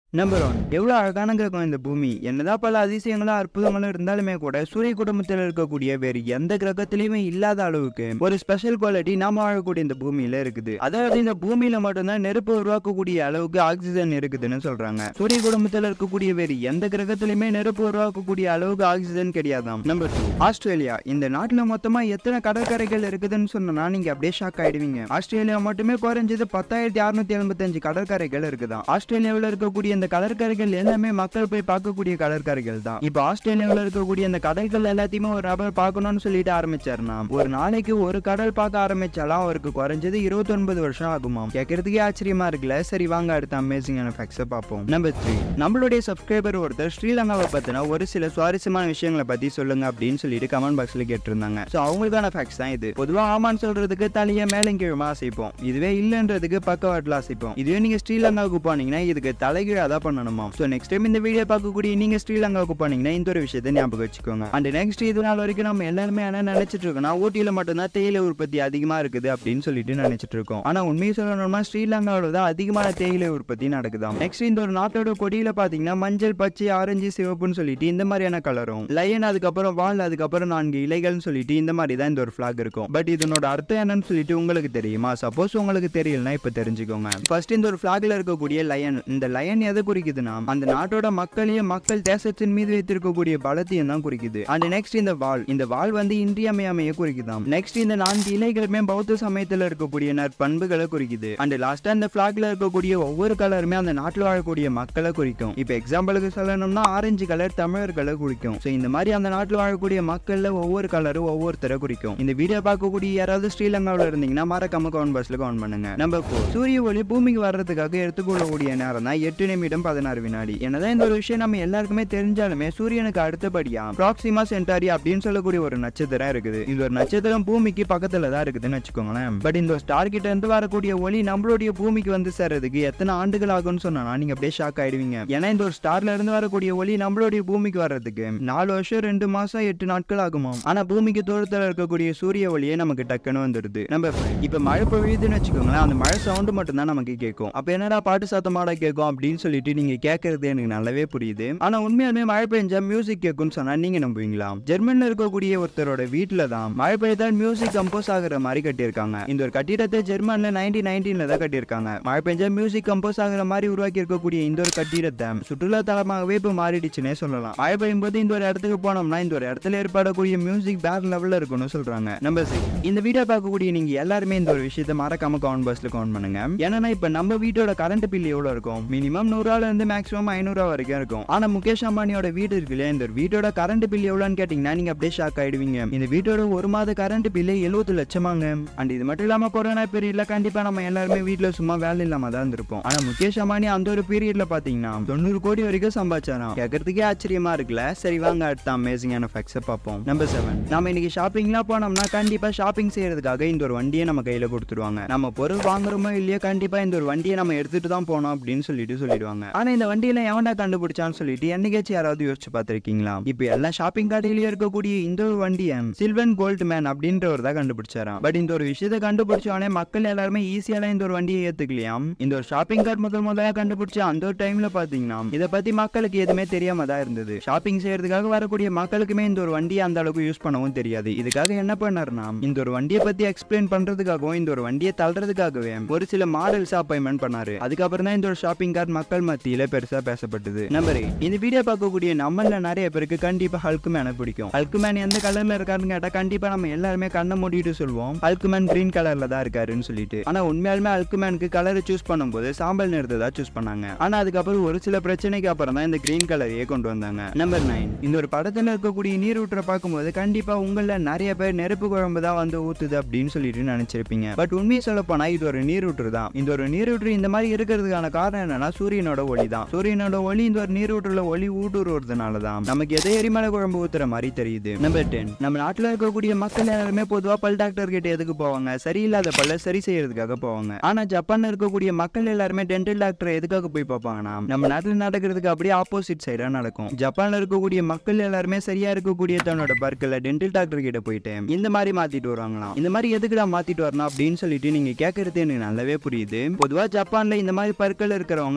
number one எவ்வளோ அழகான கிரகம் இந்த பூமி என்னதான் பல அதிசயங்களும் அற்புதங்களும் இருந்தாலுமே கூட சூரிய குடும்பத்தில் இருக்கக்கூடிய வேறு எந்த கிரகத்திலையுமே இல்லாத அளவுக்கு ஒரு ஸ்பெஷல் குவாலிட்டி நாம வாழக்கூடிய இந்த பூமியில இருக்குது அதாவது இந்த பூமியில மட்டும்தான் நெருப்பு உருவாக்கக்கூடிய அளவுக்கு ஆக்சிஜன் இருக்குதுன்னு சொல்றாங்க சூரிய குடும்பத்தில் இருக்கக்கூடிய வேறு எந்த கிரகத்திலையுமே நெருப்பு உருவாக்கக்கூடிய அளவுக்கு ஆக்சிஜன் கிடையாதாம் நம்பர் டூ ஆஸ்திரேலியா இந்த நாட்டுல மொத்தமா எத்தனை கடற்கரைகள் இருக்குதுன்னு சொன்னா நீங்க அப்படியே ஷாக் ஆயிடுவீங்க ஆஸ்திரேலியா மட்டுமே குறைஞ்சது பத்தாயிரத்தி அறுநூத்தி எண்பத்தஞ்சு கடற்கரைகள் இருக்குதாம் ஆஸ்திரேலியாவில் இருக்கக்கூடிய இந்த கடற்கரைகள் எல்லாமே மக்கள் போய் பார்க்கக்கூடிய கடற்கரைகள் தான் இப்போ ஆஸ்திரேலியாவில் இருக்கக்கூடிய இந்த கடல்கள் எல்லாத்தையுமே ஒரு நபர் பார்க்கணும்னு சொல்லிட்டு ஆரம்பிச்சாருனா ஒரு நாளைக்கு ஒரு கடல் பார்க்க ஆரம்பிச்சாலும் அவருக்கு குறைஞ்சது இருபத்தி ஒன்பது வருஷம் ஆகுமாம் கேட்கறதுக்கே ஆச்சரியமா இருக்குல்ல சரி வாங்க அடுத்த அமேசிங்கான ஃபேக்ட்ஸை பார்ப்போம் நம்பர் த்ரீ நம்மளுடைய சப்ஸ்கிரைபர் ஒருத்தர் ஸ்ரீலங்காவை பத்தின ஒரு சில சுவாரஸ்யமான விஷயங்களை பத்தி சொல்லுங்க அப்படின்னு சொல்லிட்டு கமெண்ட் பாக்ஸ்ல கேட்டிருந்தாங்க ஸோ அவங்களுக்கான ஃபேக்ட்ஸ் தான் இது பொதுவா ஆமான்னு சொல்றதுக்கு தலையை மேலும் கீழமா அசைப்போம் இதுவே இல்லைன்றதுக்கு பக்கவாட்டில் அசைப்போம் இதுவே நீங்க ஸ்ரீலங்காவுக்கு போனீங்கன்னா இதுக்கு தலைகீழா தான் பண்ணணுமா ஸோ நெக்ஸ்ட் டைம் இந்த வீடியோ பார்க்கக்கூடிய நீங்க ஸ்ரீலங்காவுக்கு போனீங்கன்னா இந்த ஒரு விஷயத்தை ஞாபகம் வச்சுக்கோங்க அண்ட் நெக்ஸ்ட் இது நாள் வரைக்கும் நம்ம எல்லாருமே என்ன நினைச்சிட்டு இருக்கோம்னா ஊட்டியில மட்டும்தான் தேயிலை உற்பத்தி அதிகமா இருக்குது அப்படின்னு சொல்லிட்டு நினைச்சிட்டு இருக்கோம் ஆனா உண்மையை சொல்லணும்னா ஸ்ரீலங்காவில் தான் அதிகமான தேயிலை உற்பத்தி நடக்குதாம் நெக்ஸ்ட் இந்த ஒரு நாட்டோட கொடியில பாத்தீங்கன்னா மஞ்சள் பச்சை ஆரஞ்சு சிவப்புன்னு சொல்லிட்டு இந்த மாதிரியான கலரும் லயன் அதுக்கப்புறம் வால் அதுக்கப்புறம் நான்கு இலைகள்னு சொல்லிட்டு இந்த மாதிரி தான் இந்த ஒரு ஃபிளாக் இருக்கும் பட் இதனோட அர்த்தம் என்னன்னு சொல்லிட்டு உங்களுக்கு தெரியுமா சப்போஸ் உங்களுக்கு தெரியலனா இப்ப தெரிஞ்சுக்கோங்க ஃபர்ஸ்ட் இந்த ஒரு ஃபிளாக்ல இருக்கக்கூடிய லயன் இந்த லயன் எதை குறிக்குதுன்னா அந்த நாட்டோட மக்களையும் மக்கள் தேசத்தின் மீது வைத்திருக்கக்கூடிய பலத்தையும் தான் குறிக்குது அண்ட் நெக்ஸ்ட் இந்த வால் இந்த வால் வந்து இன்றியமையாமையை குறிக்குதாம் நெக்ஸ்ட் இந்த நான்கு இலைகளுமே பௌத்த சமயத்துல இருக்கக்கூடிய நற்பண்புகளை குறிக்குது அண்ட் லாஸ்டா இந்த ஃபிளாக்ல இருக்கக்கூடிய ஒவ்வொரு கலருமே அந்த நாட்டில் வாழக்கூடிய மக்களை குறிக்கும் இப்போ எக்ஸாம்பிளுக்கு சொல்லணும்னா ஆரஞ்சு கலர் தமிழர்களை குறிக்கும் ஸோ இந்த மாதிரி அந்த நாட்டில் வாழக்கூடிய மக்கள்ல ஒவ்வொரு கலரும் ஒவ்வொருத்தரை குறிக்கும் இந்த வீடியோ பார்க்கக்கூடிய யாராவது ஸ்ரீலங்காவில் இருந்தீங்கன்னா மறக்காம கவுண்ட் பாஸ்ல கவுண்ட் பண்ணுங்க நம்பர் ஃபோர் சூரிய ஒளி பூமிக்கு வர்றதுக்காக எடுத்துக்கொள்ளக்கூடிய நேரம் தான் எட்டு நிமிடம் பதினாறு வினாடி என்னதான் இந்த ஒரு விஷயம் நம்ம எல்லாருக்குமே தெரிஞ்சாலுமே சூரியனுக்கு அடுத்தபடியா ப்ராக்சிமா சென்டாரி அப்படின்னு சொல்லக்கூடிய ஒரு நட்சத்திரம் இருக்குது இந்த ஒரு நட்சத்திரம் பூமிக்கு பக்கத்துல தான் இருக்குதுன்னு வச்சுக்கோங்களேன் பட் இந்த ஸ்டார் கிட்ட இருந்து வரக்கூடிய ஒளி நம்மளுடைய பூமிக்கு வந்து சேர்றதுக்கு எத்தனை ஆண்டுகள் ஆகும்னு சொன்னா நீங்க அப்படியே ஷாக் ஆயிடுவீங்க ஏன்னா இந்த ஒரு ஸ்டார்ல இருந்து வரக்கூடிய ஒளி நம்மளுடைய பூமிக்கு வர்றதுக்கு நாலு வருஷம் ரெண்டு மாசம் எட்டு நாட்கள் ஆகுமா ஆனா பூமிக்கு தூரத்துல இருக்கக்கூடிய சூரிய ஒளியே நமக்கு டக்குன்னு வந்துடுது நம்ம இப்ப மழை பொழியுதுன்னு வச்சுக்கோங்களேன் அந்த மழை சவுண்டு மட்டும் தான் நமக்கு கேட்கும் அப்ப என்னடா பாட்டு சத்தமாட கேட்கும் அப்படின்னு சொல்லிட்டு நீங்க கேட்கறது எனக்கு நல்லாவே புரியுது ஆனா உண்மையாலுமே மழை பெஞ்சா மியூசிக் கேட்கும்னு சொன்னா நீங்க நம்புவீங்களா ஜெர்மன்ல இருக்கக்கூடிய ஒருத்தரோட வீட்டுல தான் மழை பெய்தால் மியூசிக் கம்போஸ் ஆகுற மாதிரி கட்டியிருக்காங்க இந்த ஒரு கட்டிடத்தை ஜெர்மன்ல நைன்டீன் நைன்டீன்ல தான் கட்டியிருக்காங்க மழை பெஞ்சா மியூசிக் கம்போஸ் ஆகுற மாதிரி உருவாக்கி இருக்கக்கூடிய இந்த ஒரு கட்டிடத்தை சுற்றுலா தலமாகவே இப்ப மாறிடுச்சுன்னே சொல்லலாம் மழை பெய்யும் போது இந்த ஒரு இடத்துக்கு போனோம்னா இந்த ஒரு இடத்துல ஏற்படக்கூடிய மியூசிக் வேற லெவல்ல இருக்கும்னு சொல்றாங்க நம்பர் சிக்ஸ் இந்த வீடியோ பார்க்கக்கூடிய நீங்க எல்லாருமே இந்த ஒரு விஷயத்தை மறக்காம கவுண்ட் பாஸ்ல கவுண்ட் பண்ணுங்க ஏன்னா இப்ப நம்ம வீட்டோட கரண்ட் பில் எவ்வளவு இருக்கும் மினிமம் நூறுவால இருந்து மேக்ஸிமம் ஐநூறுவா வரைக்கும் இருக்கும் ஆனா முகேஷ் அம்பானியோட வீடு இருக்கு இல்லையா இந்த வீட்டோட கரண்ட் பில் எவ்வளோன்னு கேட்டீங்கன்னா நீங்க அப்படியே ஷாக் ஆயிடுவீங்க இந்த வீட்டோட ஒரு மாத கரண்ட் பில் எழுபது லட்சமாங்க அண்ட் இது மட்டும் இல்லாம கொரோனா பீரியட்ல கண்டிப்பா நம்ம எல்லாருமே வீட்டுல சும்மா வேலை இல்லாம தான் இருந்திருப்போம் ஆனா முகேஷ் அம்பானி அந்த ஒரு பீரியட்ல பாத்தீங்கன்னா தொண்ணூறு கோடி வரைக்கும் சம்பாதிச்சாராம் கேட்கறதுக்கே ஆச்சரியமா இருக்குல்ல சரி வாங்க அடுத்த அமேசிங்கான ஃபேக்ட்ஸை பார்ப்போம் நம்பர் செவன் நம்ம இன்னைக்கு ஷாப்பிங்லாம் போனோம்னா கண்டிப்பா ஷாப்பிங் செய்யறதுக்காக இந்த ஒரு வண்டியை நம்ம கையில கொடுத்துருவாங்க நம்ம பொருள் வாங்குறோமோ இல்லையோ கண்டிப்பா இந்த ஒரு வண்டியை நம்ம எடுத்துட்டு தான் போனோம் அப்படின்னு சொல்லிட்டு சொல்லிடுவாங்க ஆனா இந்த வண்டியில எவன்டா கண்டுபிடிச்சான்னு சொல்லிட்டு என்னைக்காச்சும் யாராவது யோசிச்சு பார்த்திருக்கீங்களா இப்போ எல்லா ஷாப்பிங் கார்டுலயும் இருக்கக்கூடிய இந்த ஒரு வண்டியை சில்வன் கோல்ட் மேன் அப்படின்றவர் தான் கண்டுபிடிச்சாராம் பட் இந்த ஒரு விஷயத்தை கண்டுபிடிச்சவனே மக்கள் எல்லாருமே ஈஸியால இந்த ஒரு வண்டியை ஏத்துக்கலையாம் இந்த ஒரு ஷாப்பிங் கார்டு முதல் முதல்ல கண்டுபிடிச்ச அந்த ஒரு டைம்ல பாத்தீங்கன்னா இதை பத்தி மக்களுக்கு எதுவுமே தெரியாம தான் இருந்தது ஷாப்பிங் செய்யறதுக்காக வரக்கூடிய மக்களுக்குமே இந்த ஒரு வண்டியை அந்த அளவுக்கு யூஸ் பண்ணவும் தெரியாது இதுக்காக என்ன பண்ணாருன்னா இந்த ஒரு வண்டியை பத்தி எக்ஸ்பிளைன் பண்றதுக்காகவும் இந்த ஒரு வண்டியை தள்ளுறதுக்காகவே ஒரு சில மாடல்ஸ் அப்பாயின்மெண்ட் பண்ணாரு அதுக்கப்புறம் தான் இந்த ஒரு ஷாப்பிங் கார்டு மக்கள் மத்தியில பெருசா பேசப்பட்டது நம்பர் இந்த வீடியோ பார்க்கக்கூடிய நம்மள நிறைய பேருக்கு கண்டிப்பா ஹல்க் மேனை பிடிக்கும் ஹல்க் மேன் எந்த கலர்ல இருக்காருன்னு கேட்டா கண்டிப்பா நம்ம எல்லாருமே கண்ணை மூடிட்டு சொல்லுவோம் ஹல்க் மேன் கிரீன் கலர்ல தான் இருக்காருன்னு சொல்லிட்டு ஆனா உண்மையாலுமே ஹல்க் மேனுக்கு கலரை சூஸ் பண்ணும்போது சாம்பல் நிறத்தை தான் சூஸ் பண்ணாங்க ஆனா அதுக்கப்புறம் ஒரு சில பிரச்சனைக்கு அப்புறம் தான் இந்த கிரீன் கலரையே கொண்டு வந்தாங்க நம்பர் நைன் இந்த ஒரு படத்துல இருக்கக்கூடிய நீரூற்றை பார்க்கும்போது கண்டிப்பா உங்கள நிறைய பேர் நெருப்பு குழம்பு தான் வந்து ஊத்துது அப்படின்னு சொல்லிட்டு நினைச்சிருப்பீங்க பட் உண்மையை சொல்ல போனா இது ஒரு நீரூற்று தான் இந்த ஒரு நீரூற்று இந்த மாதிரி இருக்கிறதுக்கான காரணம் என்னன்னா சூரியனோட ஒளி தான் சூரியனோட ஒளி இந்த ஒரு நீரூற்றுல ஒளி ஊடுருவதுனால தான் நமக்கு எதை எரிமலை குழம்பு ஊத்துற மாதிரி தெரியுது நம்பர் டென் நம்ம நாட்டுல இருக்கக்கூடிய மக்கள் எல்லாருமே பொதுவா பல் டாக்டர் கிட்ட எதுக்கு போவாங்க சரியில்லாத பல்ல சரி செய்யறதுக்காக போவாங்க ஆனா ஜப்பான்ல இருக்கக்கூடிய மக்கள் எல்லாருமே டென்டல் டாக்டர் எதுக்காக போய் பார்ப்பாங்கன்னா நம்ம நாட்டுல நடக்கிறதுக்கு அப்படியே ஆப்போசிட் சைடா நடக்கும் ஜப்பான்ல இருக்கக்கூடிய மக்கள் எல்லாருமே சரியா இருக்கக்கூடிய தன்னோட பற்களை டென்டல் டாக்டர் கிட்ட போயிட்டு இந்த மாதிரி மாத்திட்டு வருவாங்களாம் இந்த மாதிரி எதுக்குடா மாத்திட்டு வரணும் அப்படின்னு சொல்லிட்டு நீங்க கேட்கறது எனக்கு நல்லாவே புரியுது பொதுவா ஜப்பான்ல இந்த மாதிரி பற்கள் இருக்கிறவங்க ரொம்பவும்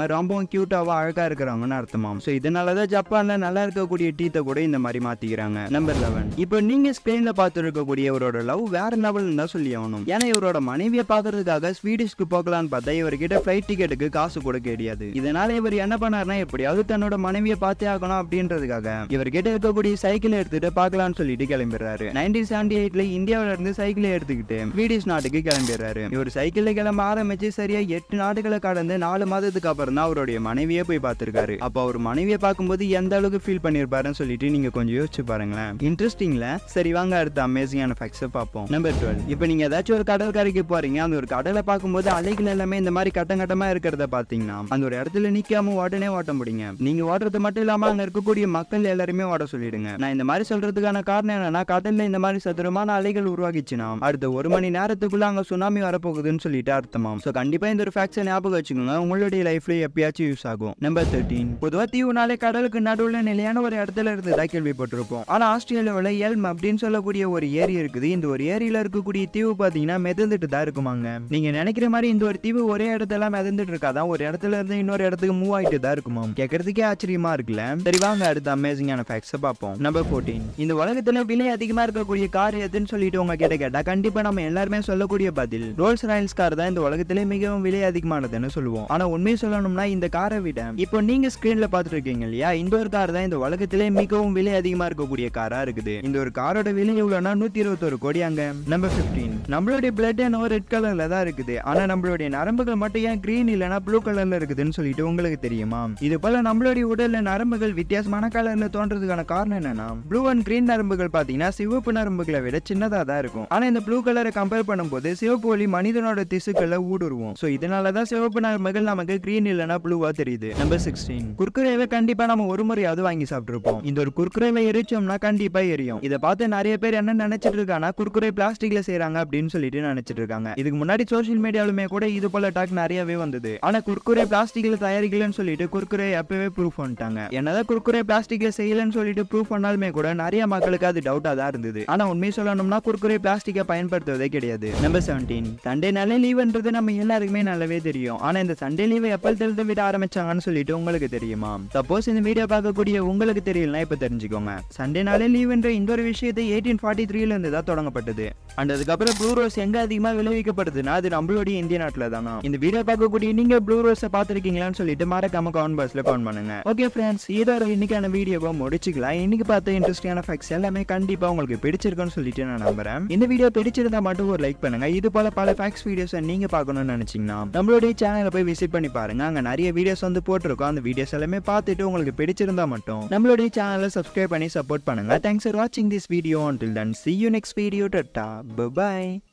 ஸ்மார்ட்டாகவும் கியூட்டாகவும் அழகா இருக்கிறாங்கன்னு அர்த்தமாம் ஸோ இதனாலதான் ஜப்பான்ல நல்லா இருக்கக்கூடிய டீத்தை கூட இந்த மாதிரி மாத்திக்கிறாங்க நம்பர் லெவன் இப்போ நீங்க ஸ்கிரீன்ல பார்த்து இருக்கக்கூடிய இவரோட லவ் வேற லெவல் தான் சொல்லி ஆகணும் ஏன்னா இவரோட மனைவியை பார்க்கறதுக்காக ஸ்வீடிஷ்க்கு போகலான்னு பார்த்தா இவர்கிட்ட ஃபிளைட் டிக்கெட்டுக்கு காசு கூட கிடையாது இதனால இவர் என்ன பண்ணாருன்னா எப்படியாவது தன்னோட மனைவியை பார்த்தே ஆகணும் அப்படின்றதுக்காக இவர்கிட்ட இருக்கக்கூடிய சைக்கிளை எடுத்துட்டு பார்க்கலாம்னு சொல்லிட்டு கிளம்பிடுறாரு நைன்டீன் செவன்டி எயிட்ல இந்தியாவில இருந்து சைக்கிளை எடுத்துக்கிட்டு ஸ்வீடிஷ் நாட்டுக்கு கிளம்பிடுறாரு இவர் சைக்கிள்ல கிளம்ப ஆரம்பிச்சு சரியா எட்டு நாடுகளை கடந்து நாலு மாதத்துக்கு அப்புறம் தான் அவருடைய மனைவியே போய் பார்த்திருக்காரு அப்போ அவர் மனைவியை பார்க்கும்போது எந்த அளவுக்கு ஃபீல் பண்ணிருப்பாருன்னு சொல்லிட்டு நீங்க கொஞ்சம் யோசிச்சு பாருங்களேன் இன்ட்ரெஸ்டிங்ல சரி வாங்க அடுத்த அமேசிங்கான ஃபேக்ட்ஸை பார்ப்போம் நம்பர் டுவெல் இப்போ நீங்க ஏதாச்சும் ஒரு கடற்கரைக்கு போறீங்க அந்த ஒரு கடலை பார்க்கும்போது அலைகள் எல்லாமே இந்த மாதிரி கட்டம் கட்டமா இருக்கிறத பாத்தீங்கன்னா அந்த ஒரு இடத்துல நிக்காம உடனே ஓட்ட முடியுங்க நீங்க ஓடுறது மட்டும் இல்லாம அங்க இருக்கக்கூடிய மக்கள் எல்லாருமே ஓட சொல்லிடுங்க நான் இந்த மாதிரி சொல்றதுக்கான காரணம் என்னன்னா கடல்ல இந்த மாதிரி சதுரமான அலைகள் உருவாகிச்சுன்னா அடுத்த ஒரு மணி நேரத்துக்குள்ள அங்க சுனாமி வரப்போகுதுன்னு சொல்லிட்டு அர்த்தமாம் ஸோ கண்டிப்பா இந்த ஒரு ஃபேக்ட்ஸை ஞாபகம் வச்சுக்கோங்க உங்களுடைய லைஃப்ல எப்பயாச்சும் யூஸ் ஆகும் நம்பர் தேர்ட்டீன் பொதுவா தீவுனாலே கடலுக்கு நடுவுல நிலையான ஒரு இடத்துல இருந்ததா கேள்விப்பட்டிருப்போம் ஆனா ஆஸ்திரேலியாவில் எல்ம் அப்படின்னு சொல்லக்கூடிய ஒரு ஏரி இருக்குது இந்த ஒரு ஏரியில இருக்கக்கூடிய தீவு பாத்தீங்கன்னா மிதந்துட்டு தான் இருக்குமாங்க நீங்க நினைக்கிற மாதிரி இந்த ஒரு தீவு ஒரே இடத்துல மிதந்துட்டு இருக்காதான் ஒரு இடத்துல இருந்து இன்னொரு இடத்துக்கு மூவ் ஆயிட்டு தான் இருக்குமா கேட்கறதுக்கே ஆச்சரியமா இருக்குல்ல சரி வாங்க அடுத்த அமேசிங்கான ஃபேக்ட்ஸை பார்ப்போம் நம்பர் ஃபோர்டீன் இந்த உலகத்துல விலை அதிகமா இருக்கக்கூடிய கார் எதுன்னு சொல்லிட்டு உங்க கிட்ட கேட்டா கண்டிப்பா நம்ம எல்லாருமே சொல்லக்கூடிய பதில் ரோல்ஸ் ராயல்ஸ் கார் தான் இந்த உலகத்திலே மிகவும் விலை அதிகமானதுன்னு சொல்லுவோம் ஆனா உண்மையை சொல்லணும்னா இந்த காரை விட இப்போ நீங்க ஸ்கிரீன்ல பாத்துட்டு இருக்கீங்க இல்லையா இந்த ஒரு கார் தான் இந்த உலகத்திலே மிகவும் விலை அதிகமா இருக்கக்கூடிய காரா இருக்குது இந்த ஒரு காரோட விலை எவ்வளவுனா நூத்தி இருபத்தொரு கோடி அங்க நம்பர் பிப்டீன் நம்மளுடைய பிளட் என்ன ரெட் கலர்ல தான் இருக்குது ஆனா நம்மளுடைய நரம்புகள் மட்டும் ஏன் கிரீன் இல்லைன்னா ப்ளூ கலர்ல இருக்குதுன்னு சொல்லிட்டு உங்களுக்கு தெரியுமா இது போல நம்மளுடைய உடல்ல நரம்புகள் வித்தியாசமான கலர்ல தோன்றதுக்கான காரணம் என்னன்னா ப்ளூ அண்ட் கிரீன் நரம்புகள் பாத்தீங்கன்னா சிவப்பு நரம்புகளை விட சின்னதா தான் இருக்கும் ஆனா இந்த ப்ளூ கலரை கம்பேர் பண்ணும்போது சிவப்பு ஒளி மனிதனோட திசுக்களை ஊடுருவோம் சோ இதனாலதான் சிவப்பு நரம்புகள் நமக்கு கிரீன் இல்லைன்னா ப்ளூவா தெரியுது நம்பர் சிக்ஸ்டீன் குர்குரேவை கண்டிப்பா நம்ம ஒரு முறையாவது வாங்கி சாப்பிட்டுருப்போம் இந்த ஒரு குர்குரேவை எரிச்சோம்னா கண்டிப்பா எரியும் இதை பார்த்து நிறைய பேர் என்ன நினைச்சிட்டு இருக்காங்கன்னா குர்குரே பிளாஸ்டிக்ல செய்றாங்க அப்படின்னு சொல்லிட்டு நினைச்சிட்டு இருக்காங்க இதுக்கு முன்னாடி சோஷியல் மீடியாலுமே கூட இது போல டாக் நிறையவே வந்தது ஆனா குர்குரே பிளாஸ்டிக்ல தயாரிக்கலன்னு சொல்லிட்டு குர்குரே அப்பவே ப்ரூஃப் பண்ணிட்டாங்க என்னதான் குர்குரே பிளாஸ்டிக்ல செய்யலன்னு சொல்லிட்டு ப்ரூஃப் பண்ணாலுமே கூட நிறைய மக்களுக்கு அது டவுட்டா தான் இருந்தது ஆனா உண்மை சொல்லணும்னா குர்குரே பிளாஸ்டிக்கை பயன்படுத்துவதே கிடையாது நம்பர் செவன்டீன் சண்டே நாளே லீவ்ன்றது நம்ம எல்லாருக்குமே நல்லாவே தெரியும் ஆனா இந்த சண்டே லீவை எப்பத்திலிருந்து விட ஆரம்பிச்சாங்கன்னு சொல்லிட்டு உங்களுக்கு தெரியுமா சப்போஸ் இந்த வீடியோ பார்க்கக்கூடிய உங்களுக்கு தெரியலனா இப்ப தெரிஞ்சுக்கோங்க சண்டே நாளே லீவ்ன்ற இந்த ஒரு விஷயத்தை எயிட்டீன் ஃபார்ட்டி த்ரீல இருந்து தான் தொடங்கப்பட்டது அண்ட் அதுக்கப்புறம் ப்ளூ ரோஸ் எங்க அதிகமா விளைவிக்கப்படுதுன்னா அது நம்மளுடைய இந்திய நாட்டுல தானா இந்த வீடியோ பார்க்கக்கூடிய நீங்க ப்ளூ ரோஸை பார்த்துருக்கீங்களான்னு சொல்லிட்டு மறக்காம கமெண்ட் பாக்ஸ்ல கமெண்ட் பண்ணுங்க ஓகே ஃப்ரெண்ட்ஸ் இதோட இன்னைக்கான வீடியோவை முடிச்சுக்கலாம் இன்னைக்கு பார்த்த இன்ட்ரெஸ்டிங்கான ஃபேக்ட்ஸ் எல்லாமே கண்டிப்பா உங்களுக்கு பிடிச்சிருக்குன்னு சொல்லிட்டு நான் நம்புறேன் இந்த வீடியோ பிடிச்சிருந்தா மட்டும் ஒரு லைக் பண்ணுங்க இது போல பல ஃபேக்ட்ஸ் வீடியோஸ் நீங்க பார்க்கணும்னு நினைச்சீங்கன்னா நம்மளுடைய சேனலை போய் விசிட் பண்ணி பாருங்க அங்க நிறைய வீடியோஸ் வந்து போட்டிருக்கோம் அந்த வீடியோஸ் எல்லாமே பார்த்துட்டு உங்களுக்கு பிடிச்சிருந்தா மட்டும் நம்மளுடைய சேனலை சப்ஸ்கிரைப் பண்ணி சப்போர்ட் பண்ணுங்க தேங்க்ஸ் ஃபார் வாட்சிங் this video until then see you next video tata bye bye